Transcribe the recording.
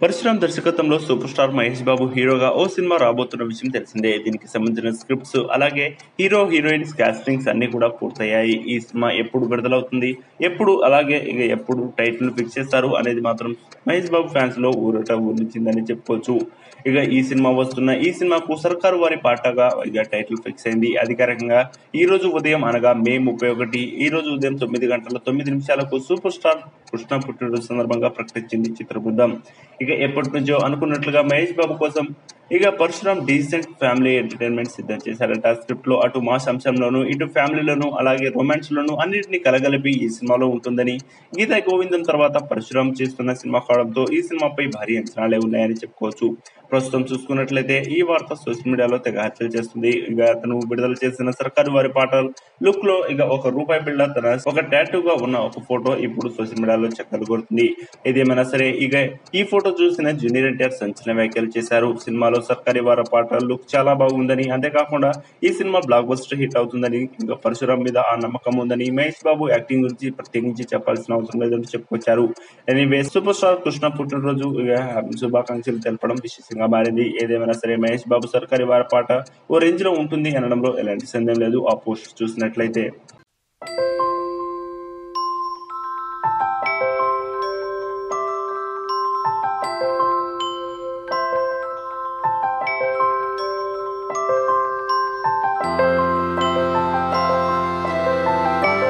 పరశురామ్ దర్శకత్వంలో super star Mahesh బాబు హీరోగా ఓ cinema రాబోతున్న విషయం తెలిసిందే దీనికి సంబంధించిన స్క్రిప్ట్స్ అలాగే హీరో హీరోయిన్స్ కాస్టింగ్స్ అన్ని కూడా పూర్తయ్యాయి ఈ సినిమా ఎప్పుడు విడుదలవుతుంది ఎప్పుడు అలాగే ఇక ఎప్పుడు టైటిల్ ఫిక్స్ చేస్తారు అనేది మాత్రం మహేష్ బాబు ఫ్యాన్స్ లో ఊరట ఊరించిందని చెప్పుకోవచ్చు ఇక ఈ సినిమా వస్తున్న ఈ సినిమాకు సర్కారు వారి పాటగా ఇక టైటిల్ ఫిక్స్ అయింది అధికారికంగా ఈ రోజు ఉదయం అనగా మే ముప్పై ఒకటి ఈ రోజు ఉదయం తొమ్మిది గంటల తొమ్మిది నిమిషాలకు సూపర్ స్టార్ కృష్ణ పుట్టినరోజు సందర్భంగా ప్రకటించింది చిత్ర బృందం ఇక ఎప్పటి నుంచో అనుకున్నట్లుగా మహేష్ బాబు కోసం ఇక పరశురామ్ డీసెంట్ ఫ్యామిలీ ఎంటర్టైన్మెంట్ సిద్ధం చేశారంట స్క్రిప్ట్ లో అటు మాస్ అంశంలోను ఇటు ఫ్యామిలీలోను అలాగే రొమాన్స్ లోను అన్నింటినీ కలగలిపి ఈ సినిమాలో ఉంటుందని గీతా గోవిందం తర్వాత పరశురామ్ చేస్తున్న సినిమా కావడంతో ఈ సినిమాపై భారీ అంచనాలే ఉన్నాయని చెప్పుకోవచ్చు ప్రస్తుతం చూసుకున్నట్లయితే ఈ వార్త సోషల్ మీడియాలో తెగ హత్యలు చేస్తుంది ఇక అతను విడుదల చేసిన సర్కారు వారి పాట లుక్ లో ఇక ఒక రూపాయి బిళ్ళ తన ఒక టాటూగా ఉన్న ఒక ఫోటో ఇప్పుడు సోషల్ మీడియాలో చక్కర్లు కొడుతుంది ఏదేమైనా సరే ఇక ఈ ఫోటో చూసిన జూనియర్ ఎన్టీఆర్ సంచలన వ్యాఖ్యలు చేశారు సినిమాలో సర్కారీ వారి పాట లుక్ చాలా బాగుందని అంతేకాకుండా ఈ సినిమా బ్లాక్ బస్టర్ హిట్ అవుతుందని ఇంకా పరశురామ్ మీద ఆ నమ్మకం ఉందని మహేష్ బాబు యాక్టింగ్ గురించి ప్రత్యేకించి చెప్పాల్సిన అవసరం లేదని చెప్పుకొచ్చారు ఎనీవే సూపర్ స్టార్ కృష్ణ పుట్టినరోజు ఇక హ్యాపీ శుభాకాంక్షలు తెలపడం విశేషంగా మారింది ఏదేమైనా సరే మహేష్ బాబు సర్కారీ వారి పాట ఓ రేంజ్ లో ఉంటుంది అనడంలో ఎలాంటి సందేహం లేదు ఆ పోస్ట్ చూసినట్లయితే